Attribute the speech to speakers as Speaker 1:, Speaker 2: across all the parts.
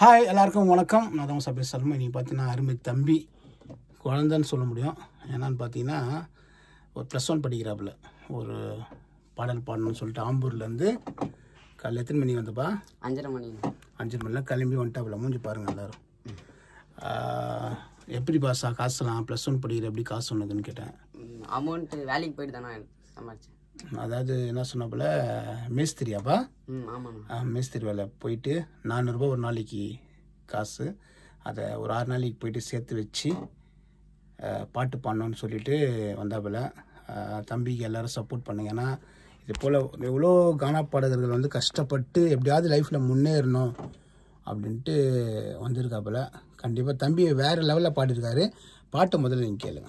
Speaker 1: hi எல்லாருக்கும் வணக்கம் நான் தான் சபை சல்மா நீங்கள் பார்த்தீங்கன்னா அருமை தம்பி குழந்தைன்னு சொல்ல முடியும் என்னன்னு பார்த்தீங்கன்னா ஒரு ப்ளஸ் ஒன் படிக்கிறாப்புல ஒரு பாடல் பாடணும்னு சொல்லிட்டு ஆம்பூர்லேருந்து காலைல எத்தனை மணிக்கு வந்தப்பா
Speaker 2: அஞ்சரை மணி
Speaker 1: அஞ்சு மணிலாம் கிளம்பி வந்துட்டாப்புல மூஞ்சி பாருங்கள் எல்லாரும் ஆஹ், எப்படி பாசா காசுலாம் ப்ளஸ் ஒன் படிக்கிற எப்படி காசு ஒன்றுதுன்னு கேட்டேன்
Speaker 2: அமௌண்ட்டு வேலைக்கு போயிட்டு தானே சம்பாரிச்சேன்
Speaker 1: அதாவது என்ன சொன்னாப்புல மேஸ்திரியாப்பா
Speaker 2: ம் ஆமாண்ணா
Speaker 1: ஆ, மேஸ்திரி வேலை போயிட்டு நானூறுரூபா ஒரு நாளைக்கு காசு அதை ஒரு ஆறு நாளைக்கு போயிட்டு சேர்த்து வச்சு ஆ, பாட்டு பாடணும்னு சொல்லிட்டு வந்தாப்புல ஆ, தம்பிக்கு எல்லாரும் சப்போர்ட் பண்ணுங்க ஏன்னா இது போல் எவ்வளோ கானா பாடகர்கள் வந்து கஷ்டப்பட்டு எப்படியாவது லைஃப்பில் முன்னேறணும் அப்படின்ட்டு வந்திருக்காப்புல கண்டிப்பாக தம்பி வேறு லெவலில் பாடியிருக்காரு பாட்டு முதல்ல நீங்கள் கேளுங்க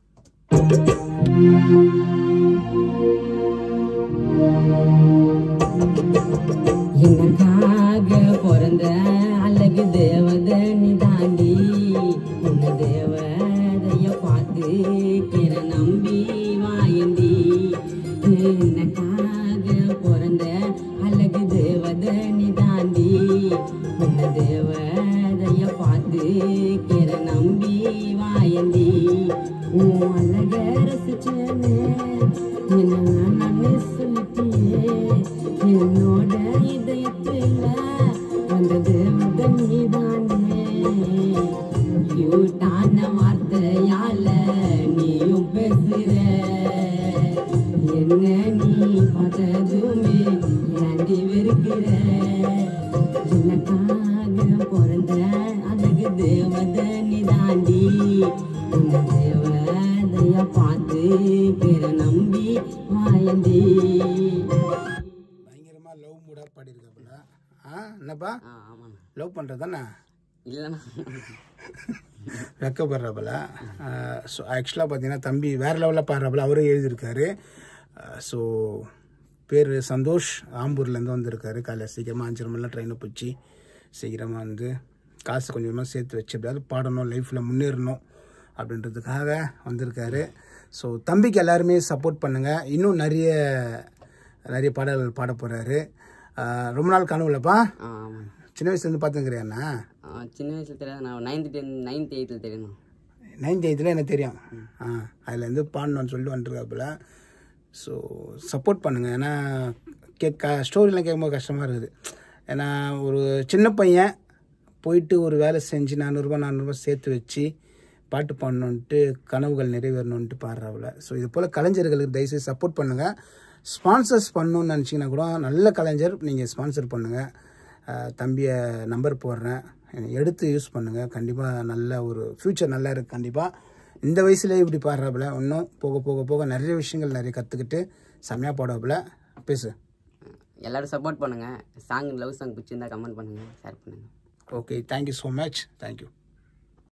Speaker 2: எனக்காக பிறந்த அழகு தேவதனி தாண்டி உன்ன தேவதைய பார்த்து கிற நம்பி வாயந்தி எனக்காக பிறந்த அழகு தேவதனி தாண்டி உன்ன தேவதைய பார்த்து கிற நம்பி வாயந்தி உன் அழக ரசிச்சேனே என்ன நானே சொல்லிட்டியே என்னோட இதயத்துல வந்தது முதல் நீதானே கியூட்டான வார்த்தையால நீயும் பேசுற என்ன நீ பார்த்ததுமே ஏண்டி வெறுக்கிற எனக்காக பிறந்த அழகு தேவதனி தாண்டி உன்னை தேவதைய பார்த்து பிற நம்பி வாயண்டி
Speaker 1: பயங்கரமாக லவ் மூடாக பாடியிருக்காப்புல ஆ என்னப்பா
Speaker 2: ஆ ஆமாண்ணா
Speaker 1: லவ் பண்ணுறது தானே
Speaker 2: இல்லைண்ணா
Speaker 1: வெக்கப்படுறப்பல ஸோ ஆக்சுவலாக பார்த்தீங்கன்னா தம்பி வேறு லெவலில் பாடுறப்பல அவரும் எழுதியிருக்காரு ஸோ பேர் சந்தோஷ் ஆம்பூர்லேருந்து வந்திருக்காரு காலையில் சீக்கிரமாக அஞ்சரை மணிலாம் ட்ரெயினை போச்சு சீக்கிரமாக வந்து காசு கொஞ்சம் கொஞ்சமாக சேர்த்து வச்சு எப்படியாவது பாடணும் லைஃப்பில் முன்னேறணும் அப்படின்றதுக்காக வந்திருக்காரு ஸோ தம்பிக்கு எல்லாருமே சப்போர்ட் பண்ணுங்கள் இன்னும் நிறைய நிறைய பாடல்கள் பாட போகிறாரு ரொம்ப நாள் கனவுலப்பா
Speaker 2: ஆ ஆமாண்ணா
Speaker 1: சின்ன வயசுலேருந்து பார்த்துக்கிறேண்ணா
Speaker 2: ஆ, சின்ன வயசுல தெரியாது நான் நைன்த்து டென் நைன்த் எயித்தில் தெரியணும்
Speaker 1: நைன்த் எயித்தில் எனக்கு தெரியும் ஆ அதுலேருந்து பாடணும்னு சொல்லிட்டு வந்துருக்காப்புல ஸோ சப்போர்ட் பண்ணுங்கள் ஏன்னா கேட்க ஸ்டோரிலாம் கேட்கும்போது கஷ்டமாக இருக்குது ஏன்னா ஒரு சின்ன பையன் போயிட்டு ஒரு வேலை செஞ்சு நானூறுரூபா நானூறுரூபா சேர்த்து வச்சு பாட்டு பாடணுன்ட்டு கனவுகள் நிறைவேறணுன்ட்டு பாடுறாப்புல ஸோ இது போல் கலைஞர்களுக்கு தயவுசெய்து சப்போர்ட் பண்ணுங்கள் ஸ்பான்சர்ஸ் பண்ணணும்னு நினச்சிங்கன்னா கூட நல்ல கலைஞர் நீங்கள் ஸ்பான்சர் பண்ணுங்கள் அஹ் தம்பியை நம்பர் போடுறேன் எடுத்து யூஸ் பண்ணுங்கள் கண்டிப்பாக நல்ல ஒரு ஃப்யூச்சர் நல்லா இருக்குது கண்டிப்பாக இந்த வயசுலேயே இப்படி பாடுறாப்புல இன்னும் போக போக போக நிறைய விஷயங்கள் நிறைய கற்றுக்கிட்டு செம்மையாக பாடுறாப்புல பேசு
Speaker 2: எல்லாரும் சப்போர்ட் பண்ணுங்க சாங் லவ் சாங் பிடிச்சிருந்தா கமெண்ட் பண்ணுங்க ஷேர் பண்ணுங்க
Speaker 1: okay thank you so much thank you